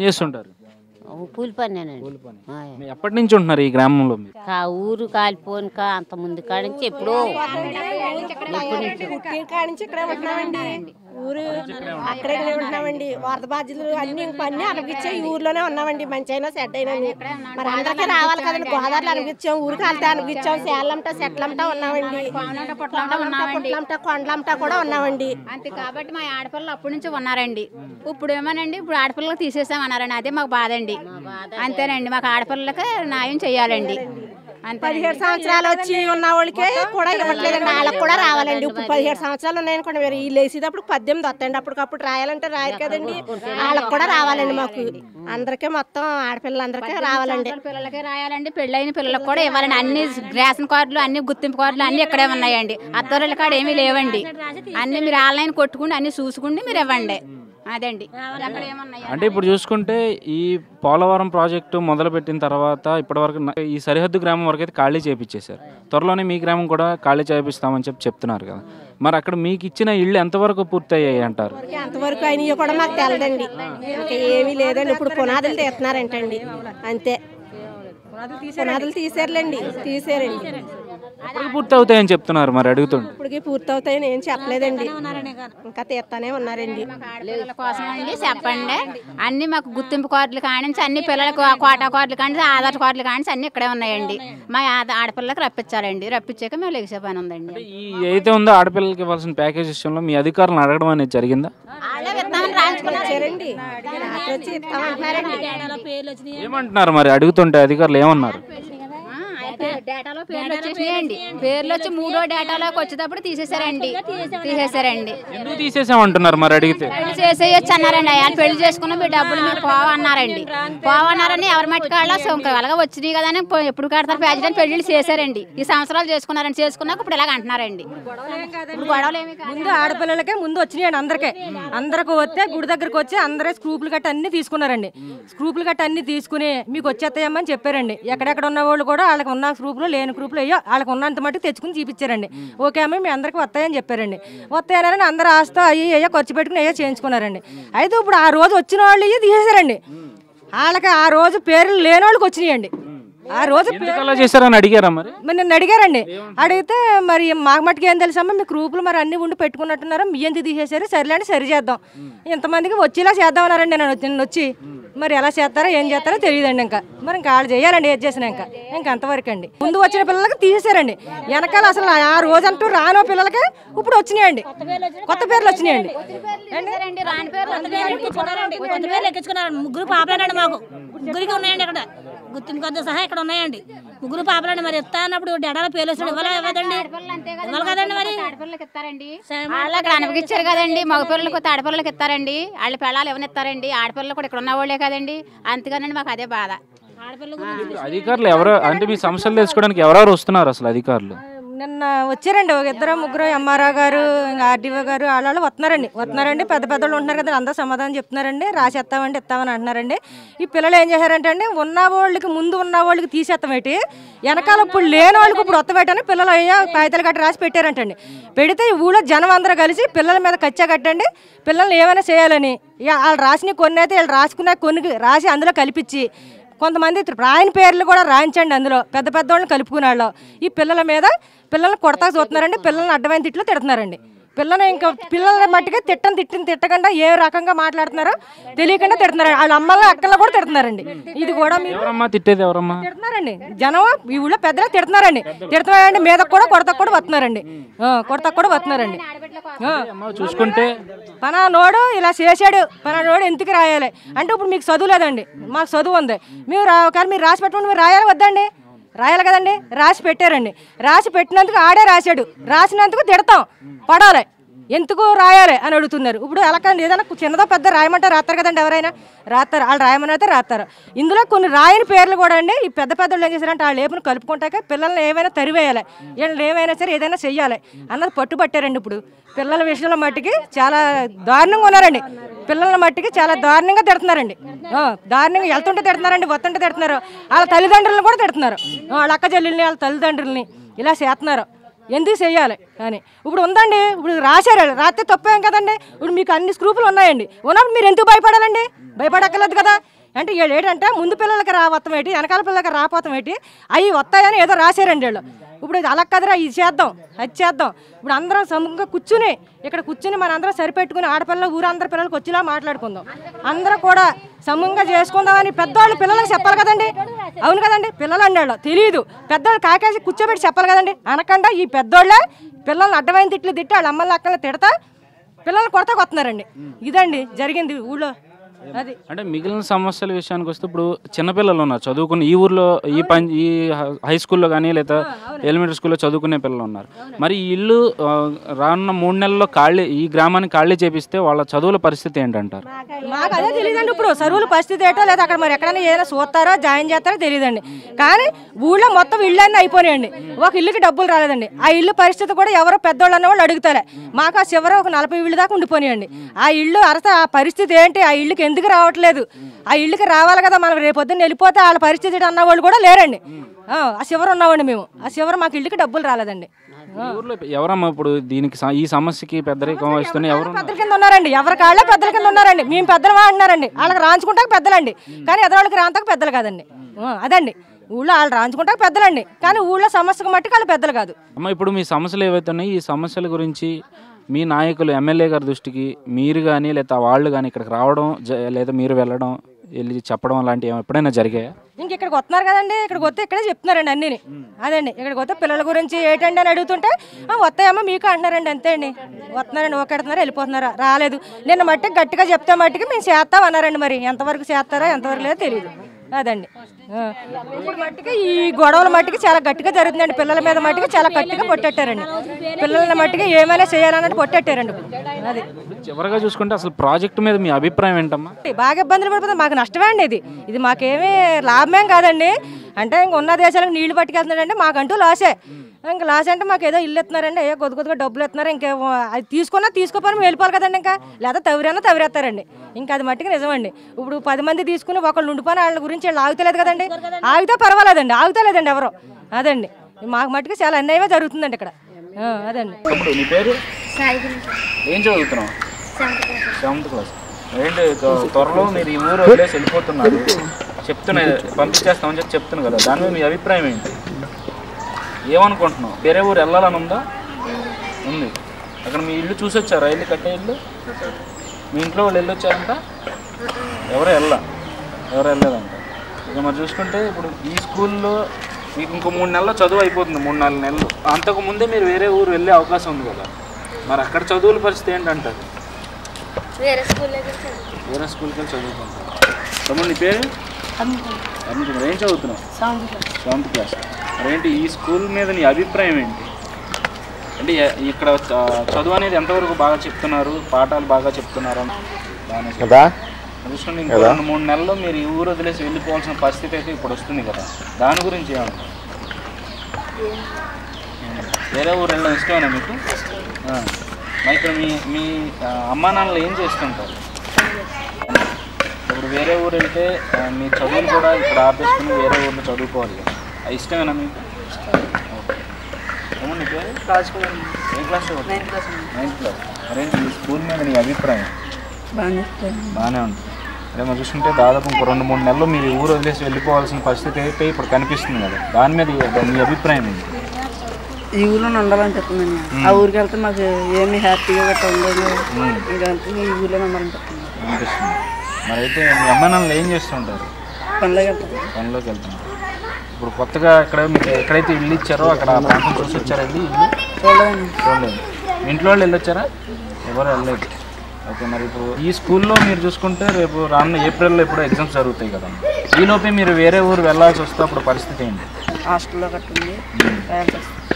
చేస్తుంటారు కూలి పనేనండి కూలి పని ఆ, మీ ఎప్పటి నుంచి ఉంటున్నారు ఈ గ్రామంలో మీరు కా ఊరు కాలిపోను కా అంత ముందు కాడి నుంచి ఎప్పుడో ఎప్పటి నుంచి పుట్టిన కాడి నుంచి ఇక్కడే ఉంటున్నామండి ఊరు అక్కడే ఉంటున్నామండి వరద బాధ్యతలు అన్ని ఇంక అన్ని అనిపించే ఈ ఊర్లోనే ఉన్నామండి మంచి అయినా సెట్ అయినా మరి అందరికీ రావాలి కదండి గోదావరిలో అనిపించాం ఊరికి వెళ్తే అనిపించాం సేలంట సెట్లంటా ఉన్నామండి పుట్లంట కొండలంటా కూడా ఉన్నామండి అంతే కాబట్టి మా ఆడపిల్లలు అప్పటి నుంచి ఉన్నారండి ఇప్పుడు ఏమోనండి ఇప్పుడు ఆడపిల్లలకు తీసేసామన్నారండి అదే మాకు బాధ అండి అంతేనండి మాకు ఆడపిల్లలకి న్యాయం చేయాలండి అంతే పదిహేడు సంవత్సరాలు వచ్చి ఉన్న వాళ్ళకే కూడా ఇవ్వట్లేదండి వాళ్ళకి కూడా రావాలండి ఇప్పుడు పదిహేడు సంవత్సరాలు ఉన్నాయనుకోండి వేరే వీళ్ళు వేసేటప్పుడు పద్దెనిమిది వస్తాయండి అప్పటికప్పుడు రాయాలంటే రాయరు కదండి వాళ్ళకి కూడా రావాలండి మాకు అందరికీ మొత్తం ఆడపిల్లలందరికీ రావాలండి పిల్లలకి రాయాలండి పెళ్ళైన పిల్లలకు కూడా ఇవ్వాలండి అన్ని రేషన్ కార్డులు అన్ని గుర్తింపు కార్డులు అన్ని ఇక్కడే ఉన్నాయండి అత్తరుల కాడ ఏమీ లేవండి అన్ని మీరు ఆన్లైన్ కొట్టుకుని అన్ని చూసుకుండి మీరు ఇవ్వండి అదండి అక్కడ ఏమన్నాయి అంటే ఇప్పుడు చూసుకుంటే ఈ పోలవరం ప్రాజెక్టు మొదలుపెట్టిన తర్వాత ఇప్పటివరకు నా- ఈ సరిహద్దు గ్రామం వరకు అయితే ఖాళీ చేయించేశారు త్వరలోనే మీ గ్రామం కూడా ఖాళీ చేపిస్తామని చెప్పి చెప్తున్నారు కదా మరి అక్కడ మీకు ఇచ్చిన ఇళ్ళు ఎంతవరకు పూర్తయ్యాయి అంటారు అంతవరకు అయినవి కూడా మాకు తెలదండి ఇంకా ఏమీ లేదండి ఇప్పుడు పునాదులు తీస్తున్నారంటండి అంతే పునాదులు తీసారులేండి తీసారండి ఎప్పటికి పూర్తి అవుతాయని చెప్తున్నారు మరి అడుగుతుండే ఇప్పటికి పూర్తవుతాయని ఏం చెప్పలేదండి ఇంకా తీస్తానే ఉన్నారండి ఆడపిల్లల కోసం అండి చెప్పండి అన్ని మాకు గుర్తింపు కార్డులు కానించి అన్ని పిల్లలకు ఆ కోటా కార్డులు కానించి ఆధార్ కార్డులు కానించి అన్ని ఇక్కడే ఉన్నాయండి మా ఆద- ఆడపిల్లలకు రప్పించాలండి రప్పించాక మేము లెగిసే పని ఉందండి ఈ ఏదైతే ఉందో ఆడపిల్లలకి ఇవ్వాల్సిన ప్యాకేజ్ విషయంలో మీ అధికారులను అడగడం అనేది జరిగిందా వాళ్ళే విత్తనాలు రాయించుకున్నారు వచ్చారండి రాత్రి వచ్చి ఇస్తామంటున్నారండి ఏమంటున్నారు మరి అడుగుతుంటే అధికారులు ఏమన్నారు ఆ, అయితే డేటాలో పేర్లు వచ్చేసినాయండి పేర్లు వచ్చి మూడో డేటాలోకి వచ్చేటప్పుడు తీసేశారండి తీసేశారండి ఎందుకు తీసేసామంటున్నారు మరి అడిగితే పెళ్లి చేసేయచ్చు అన్నారండి వాళ్ళు పెళ్లి చేసుకున్న మీ డబ్బులు మీరు పోవన్నారండి పోవన్నారని ఎవరి మట్టుకాళ్ళ అలాగా వచ్చినాయి కదా అని పో- ఎప్పుడు కడతారు ప్యాకెట్ అని పెళ్లి చేశారండి ఈ సంవత్సరాలు చేసుకున్నారని చేసుకున్నాక ఇప్పుడు ఇలాగ అంటున్నారండి ఇప్పుడు గొడవలు ఏమి కాదు ముందు ఆడపిల్లలకే ముందు వచ్చినాయండి అందరికీ అందరికి వస్తే గుడి దగ్గరకు వచ్చి అందరూ స్క్రూపులు గట్ట అన్ని తీసుకున్నారండి స్క్రూపులు గట్ట అన్ని తీసుకుని మీకు వచ్చేస్తాయమ్మని చెప్పారండి ఎక్కడెక్కడ ఉన్న వాళ్ళు కూడా వాళ్ళకి ఉన్న స్క్రూపులు లేని గ్రూపులు అయ్యో వాళ్ళకి ఉన్నంత మట్టుకు తెచ్చుకుని చూపించారండి ఓకే అమ్మ మీ అందరికి వస్తాయని చెప్పారండి వస్తాయని అందరూ ఆస్తో అయ్యి అయ్యో ఖర్చు పెట్టుకుని అయ్యో చేయించుకున్నారండి అయితే ఇప్పుడు ఆ రోజు వచ్చిన వాళ్ళు ఇవి తీసేశారండి వాళ్ళకి ఆ రోజు పేర్లు లేని వాళ్ళకి వచ్చినాయండి ఆ రోజు ఎందుకు అలా చేశారని అడిగారా మరి మరి నన్ను అడిగారండి అడిగితే మరి మాకు మట్టుకు ఏం తెలుసమ్మా మీ గ్రూపులు మరి అన్ని ఉండి పెట్టుకున్నట్టున్నారు మీ ఎందుకు తీసేశారు సరేలేండి సరి చేద్దాం ఇంతమందికి వచ్చేలా చేద్దామన్నారండి నేను వచ్చి- నేను వచ్చి మరి ఎలా చేస్తారో ఏం చేస్తారో తెలియదండి ఇంకా మరి ఇంకా వాళ్ళు చేయాలండి ఏది చేసినా ఇంకా ఇంకా అంతవరకు అండి ముందు వచ్చిన పిల్లలకి తీసేశారండి వెనకాల అసలు ఆ రోజంటూ రానో పిల్లలకి ఇప్పుడు వచ్చినాయండి కొత్త పేర్లు వచ్చినాయండి తీసేశారండి, రాని పేర్లు ఎక్కించుకున్నారండి కొద్ది పేర్లు ఎక్కించుకున్నారు ముగ్గురు పాపలేనండి మాకు ముగ్గురికి ఉన్నాయండి ఇక్కడ గుర్తింపు కొద్ది సహా ఇక్కడ ఉన్నాయండి ముగ్గురు పాపలండి మరి ఇస్తా అన్నప్పుడు డేటాలో పేర్లు వస్తాడు ఇవ్వాలి కదండి ఇవ్వాలి కదండి మరి ఆడపిల్లలకి ఇస్తారండి వాళ్ళు అక్కడ అనుభవించారు కదండి మగ పిల్లలకు ఆడపిల్లలకి ఇస్తారండి వాళ్ళ పిల్లలు ఎవరిని ఇస్తారండి ఆడపిల్లలు కూడా ఇక్కడ ఉన్న వాళ్ళే కదండి అందుకనండి మాకు అదే బాధ అధికారులు ఎవరో అంటే మీ సమస్యలు తెలుసుకోవడానికి ఎవరెవరు వస్తున్నారు అసలు అధికారులు నిన్న వచ్చారండి ఒక ఇద్దరు ముగ్గురు ఎంఆర్ఓ గారు ఇంకా ఆర్డీఓ గారు వాళ్ళు వస్తున్నారండి వస్తున్నారండి పెద్ద పెద్ద వాళ్ళు ఉంటున్నారు కదా అందరూ సమాధానం చెప్తున్నారండి రాసేస్తామండి ఇస్తామని అంటున్నారండి ఈ పిల్లలు ఏం చేశారంటే అండి ఉన్న వాళ్ళకి ముందు ఉన్న వాళ్ళకి తీసేస్తాం ఏంటి వెనకాల ఇప్పుడు లేని వాళ్ళకి ఇప్పుడు వత్తబెట్టని పిల్లలు అయ్యో కాగితాలు గట్ట రాసి పెట్టారంటండి పెడితే ఈ ఊళ్ళో జనం అందరూ కలిసి పిల్లల మీద కచ్చా కట్టండి పిల్లల్ని ఏమైనా చేయాలని ఇక వాళ్ళు రాసిన కొన్ని అయితే వీళ్ళు రాసుకున్న కొన్ని రాసి అందులో కల్పించి కొంతమంది రాయని పేర్లు కూడా రాయించండి అందులో పెద్ద పెద్ద వాళ్ళని కలుపుకునే వాళ్ళు ఈ పిల్లల మీద పిల్లల్ని కొడతా చూస్తున్నారండి పిల్లల్ని అడ్డమైన తిట్లు తిడుతున్నారండి పిల్లల్ని ఇంకా పిల్లల్ని మట్టిగా తిట్టని తిట్టిన తిట్టకుండా ఏ రకంగా మాట్లాడుతున్నారో తెలియకుండా తిడుతున్నారు వాళ్ళ అమ్మల్ని అక్కల్లో కూడా తిడుతున్నారండి ఇది కూడా మీరు ఎవరమ్మా తిట్టేది ఎవరమ్మా తిడుతున్నారండి జనం ఈ ఊళ్ళో పెద్దగా తిడుతున్నారండి తిడుతున్నారండి మీద కూడా కొడతా కూడా వస్తున్నారండి ఆ, కొడతా కూడా వస్తున్నారండి ఆ. అమ్మా చూసుకుంటే పనా నోడు ఇలా చేశాడు పనా నోడు ఎందుకు రాయాలి అంటే ఇప్పుడు మీకు చదువు లేదండి మాకు చదువు ఉంది మీరు రా- కానీ మీరు రాసి పెట్టుకుంటే మీరు రాయాలి వద్దండి రాయాలి కదండి రాసి పెట్టారండి రాసి పెట్టినందుకు ఆడే రాశాడు రాసినందుకు తిడతాం పడాలి ఎందుకు రాయాలి అని అడుగుతున్నారు ఇప్పుడు ఎలా కానీ ఏదైనా చిన్నదో పెద్ద రాయమంటే రాస్తారు కదండి ఎవరైనా రాస్తారు వాళ్ళు రాయమని అయితే రాస్తారు ఇందులో కొన్ని రాయని పేర్లు కూడా అండి ఈ పెద్ద పెద్ద వాళ్ళు ఏం చేశారంటే వాళ్ళు లేపుని కలుపుకుంటాక పిల్లల్ని ఏమైనా తరివేయాలి వీళ్ళని ఏమైనా సరే ఏదైనా చెయ్యాలి అన్నది పట్టుబట్టారండి ఇప్పుడు పిల్లల విషయంలో మట్టికి చాలా దారుణంగా ఉన్నారండి పిల్లల మట్టికి చాలా దారుణంగా తిడుతున్నారండి ఆ, దారుణంగా వెళ్తుంటే తిడుతున్నారండి వస్తుంటే తిడుతున్నారు వాళ్ళ తల్లిదండ్రులను కూడా తిడుతున్నారు ఆ, వాళ్ళ అక్క చెల్లెల్ని వాళ్ళ తల్లిదండ్రులని ఇలా చేస్తున్నారు ఎందుకు చెయ్యాలి అని ఇప్పుడు ఉందండి ఇప్పుడు రాశారు వాళ్ళు. రాస్తే తప్పేం కదండి ఇప్పుడు మీకు అన్ని స్క్రూపులు ఉన్నాయండి ఉన్నప్పుడు మీరు ఎందుకు భయపడాలండి భయపడక్కర్లేదు కదా అంటే వీళ్ళు ఏంటంటే ముందు పిల్లలకి రావత్తం ఏంటి వెనకాల పిల్లలకి రాపోతాం ఏంటి అవి వస్తాయని ఏదో రాశారండి వీళ్ళు ఇప్పుడు ఇది అలా కదరా ఇది చేద్దాం అది చేద్దాం ఇప్పుడు అందరం సముఖంగా కూర్చుని ఇక్కడ కూర్చుని మన అందరం సరిపెట్టుకుని ఆడపిల్లలు ఊరందరి పిల్లలకి వచ్చేలా మాట్లాడుకుందాం అందరూ కూడా సమంగా చేసుకుందామని పెద్దవాళ్ళు పిల్లలకు చెప్పాలి కదండి అవును కదండి పిల్లలు అండాళ్ళు తెలియదు పెద్దవాళ్ళు కాకేసి కూర్చోబెట్టి చెప్పాలి కదండి అనకుండా ఈ పెద్దోళ్ళే పిల్లల్ని అడ్డమైన తిట్లు తిట్టి వాళ్ళ అమ్మల్ని అక్కల్ని తిడతా పిల్లల్ని కొడతా కొడుతున్నారండి ఇదండి జరిగింది ఊళ్ళో అది అంటే మిగిలిన సమస్యల విషయానికి వస్తే ఇప్పుడు చిన్నపిల్లలు ఉన్నారు చదువుకుని ఈ ఊర్లో ఈ పం ఈ హ- హై స్కూల్లో కానీ లేదా ఎలిమెంటరీ స్కూల్లో చదువుకునే పిల్లలు ఉన్నారు మరి ఈ ఇల్లు ఆ, రానున్న మూడు నెలల్లో ఖాళీ ఈ గ్రామాన్ని ఖాళీ చేపిస్తే వాళ్ళ చదువుల పరిస్థితి ఏంటంటారు మాకు అదే తెలియదండి ఇప్పుడు సరువుల పరిస్థితి ఏంటో లేదా అక్కడ మరి ఎక్కడైనా ఏదైనా చూస్తారో జాయిన్ చేస్తారో తెలియదండి కానీ ఊళ్ళో మొత్తం ఇళ్ళు అన్నీ అయిపోయాయండి ఒక ఇల్లుకి డబ్బులు రాలేదండి ఆ ఇల్లు పరిస్థితి కూడా ఎవరో పెద్దోళ్ళు అన్న వాళ్ళు అడుగుతారే మాకు ఆ చివర ఒక నలభై ఇళ్ళు దాకా ఉండిపోయాయండి ఆ ఇల్లు అరస ఆ పరిస్థితి ఏంటి ఆ ఇల్లుకి ఎందుకు రావట్లేదు ఆ ఇల్లుకి రావాలి కదా మనం రేపు పొద్దున్న వెళ్ళిపోతే వాళ్ళ పరిస్థితి ఏంటి అన్న వాళ్ళు కూడా లేరండి ఆ ఆ చివర ఉన్నామండి మేము ఆ చివర మాకు ఇల్లుకి డబ్బులు రాలేదండి ఈ ఊర్లో ఎవరమ్మా ఇప్పుడు దీనికి స- ఈ సమస్యకి పెద్దరికం వహిస్తున్న ఎవరు పెద్దల కింద ఉన్నారండి ఎవరి కాళ్ళే పెద్దల కింద ఉన్నారండి మేము పెద్దలు అంటున్నారండి వాళ్ళకి రాంచుకుంటాక పెద్దలండి కానీ ఎదవాళ్ళకి రాంతకు పెద్దలు కాదండి ఆ, అదండి ఊళ్ళో వాళ్ళు రాంచుకుంటాక పెద్దలండి కానీ ఊళ్ళో సమస్యకు మట్టుకు వాళ్ళు పెద్దలు కాదు అమ్మ ఇప్పుడు మీ సమస్యలు ఏవైతే ఉన్నాయో ఈ సమస్యల గురించి మీ నాయకులు ఎమ్మెల్యే గారి దృష్టికి మీరు కానీ లేదా వాళ్ళు కానీ ఇక్కడికి రావడం జ- లేదా మీరు వెళ్ళడం వెళ్ళి చెప్పడం అలాంటివి ఏమైనా ఎప్పుడైనా జరిగాయా ఇంక ఇక్కడికి వస్తున్నారు కదండి ఇక్కడికి వస్తే ఇక్కడే చెప్తున్నారండి అన్నీని అదండి ఇక్కడికి వస్తే పిల్లల గురించి ఏంటండి అని అడుగుతుంటే "ఆ, వస్తాయమ్మా మీకు అంటున్నారండి అంతే అండి వస్తున్నారండి ఒకెడుతున్నారు వెళ్ళిపోతున్నారా రాలేదు నిన్న మట్టికి గట్టిగా చెప్తే మట్టికి మేము చేస్తాం అన్నారండి మరి ఎంతవరకు చేస్తారో ఎంతవరకు లేదో తెలియదు అదండి ఆ. ఇప్పుడు మట్టికి ఈ గొడవల మట్టికి చాలా గట్టిగా జరుగుతుందండి పిల్లల మీద మట్టికి చాలా గట్టిగా పొట్టెట్టారండి పిల్లల మట్టికి ఏమైనా చేయాలన్నట్టు పొట్టెట్టారండి ఇప్పుడు. అది చివరిగా చూసుకుంటే అసలు ప్రాజెక్ట్ మీద మీ అభిప్రాయం ఏంటమ్మా బాగా ఇబ్బందులు పడిపోతుంది మాకు నష్టమే అండి ఇది ఇది మాకేమీ లాభమేం కాదండి అంటే ఇంక ఉన్న దేశాలకు నీళ్లు పట్టుకెళ్తున్నాడంటే మాకంటూ లాసే ఇంకా లాస్ అంటే మాకు ఏదో ఇల్లు ఇస్తున్నారండి ఏ కొద్ది కొద్దిగా డబ్బులు ఇస్తున్నారు ఇంకా అది తీసుకున్నా తీసుకోపోయి మేము వెళ్ళిపోవాలి కదండి ఇంకా లేదా తవిరైనా తవిరేస్తారండి ఇంకా అది మట్టుకు నిజమండి ఇప్పుడు పది మంది తీసుకుని ఒకళ్ళు ఉండిపోయిన వాళ్ళ గురించి వాళ్ళు ఆగుతలేదు కదండి ఆగితే పర్వాలేదండి ఆగుతలేదండి ఎవరు అదండి మాకు మట్టుకు చాలా అన్యాయమే జరుగుతుందండి ఇక్కడ ఆ, అదండి తమ్ముడు నీ పేరు ఏం చదువుతున్నావు సెవెంత్ క్లాస్ ఏంటి త్వ- త్వరలో మీరు ఈ ఊరు వదిలేసి వెళ్ళిపోతున్నారు చెప్తున్నా పంపించేస్తామని చెప్పి చెప్తున్నాను కదా దాని మీద మీ అభిప్రాయం ఏంటి ఏమనుకుంటున్నావు వేరే ఊరు వెళ్ళాలని ఉందా ఉంది అక్కడ మీ ఇల్లు చూసి వచ్చారా ఇల్లు కట్టే ఇల్లు మీ ఇంట్లో వాళ్ళు వెళ్ళొచ్చారంట ఎవరు వెళ్ళా ఎవరు వెళ్ళలేదంట ఇక మరి చూసుకుంటే ఇప్పుడు ఈ స్కూల్లో మీకు ఇంకో మూడు నెలల్లో చదువు అయిపోతుంది మూడు నాలుగు నెలలు అంతకు ముందే మీరు వేరే ఊరు వెళ్ళే అవకాశం ఉంది కదా మరి అక్కడ చదువుల పరిస్థితి ఏంటంటారు వేరే స్కూల్కి వెళ్ళి చదువుకుంటారు తమ్ముడు నీ పేరు అరుణ్ కుమార్ ఏం చదువుతున్నావు సెవెంత్ క్లాస్ మరి ఏంటి ఈ స్కూల్ మీద నీ అభిప్రాయం ఏంటి అంటే ఎ- ఇక్కడ చ- చదువు అనేది ఎంతవరకు బాగా చెప్తున్నారు పాఠాలు బాగా చెప్తున్నారు బాగానే చెప్తున్నారు. చూసుకోండి ఇంకో రెండు మూడు నెలల్లో మీరు ఈ ఊరు వదిలేసి వెళ్ళిపోవాల్సిన పరిస్థితి అయితే ఇప్పుడు వస్తుంది కదా దాని గురించి ఏమంటారు వేరే ఊరు వెళ్ళడం ఇష్టమేనా మీకు ఆ. మరి ఇక్కడ మీ మీ ఆ, అమ్మా నాన్నలు ఏం చేస్తుంటారు ఇప్పుడు వేరే ఊరు వెళ్తే ఆ, మీ చదువులు కూడా ఇక్కడ ఆపేసుకుని వేరే ఊర్లో చదువుకోవాలి కదా అది ఇష్టమేనా మీకు ఓకే ఏమన్నా నీ పేరు ఏ క్లాస్ నైన్త్ క్లాస్ మరేంటి ఈ స్కూల్ మీద నీ అభిప్రాయం బాగానే ఉంది అదే మనం చూసుకుంటే దాదాపు ఇంకో రెండు మూడు నెలలు మీరు ఈ ఊరు వదిలేసి వెళ్ళిపోవాల్సిన పరిస్థితి అయితే ఇప్పుడు కనిపిస్తుంది కదా దాని మీద ఈ- మీ అభిప్రాయం ఏంటి ఈ ఊర్లో ఉండాలని చెప్తుందండి ఆ ఊరికి వెళ్తే మాకు ఏమి హ్యాపీగా గట్రా ఉండదు ఇంకా అందుకే ఈ ఊర్లో ఉండాలని చెప్తుంది అనిపిస్తుంది మరి అయితే మీ అమ్మ నాన్నలు ఏం చేస్తుంటారు పనిలోకి వెళ్తాం పనిలోకి వెళ్తున్నారు ఇప్పుడు కొత్తగా ఇక్కడ మీకు ఎక్కడైతే ఇల్లు ఇచ్చారో అక్కడ ఆ ప్రాంతం చూసి వచ్చారా వెళ్ళి ఇల్లు చూడలేదండి చూడలేదు మీ ఇంట్లో వాళ్ళు వెళ్ళొచ్చారా ఎవరు వెళ్ళలేదు ఓకే మరి ఇప్పుడు ఈ స్కూల్లో మీరు చూసుకుంటే రేపు రానున్న ఏప్రిల్లో ఇప్పుడు ఎగ్జామ్స్ జరుగుతాయి కదా ఈలోపే మీరు వేరే ఊరు వెళ్ళాల్సి వస్తే అప్పుడు పరిస్థితి ఏంటి హాస్టల్లో కట్టింది రాయాల్సి వస్తుంది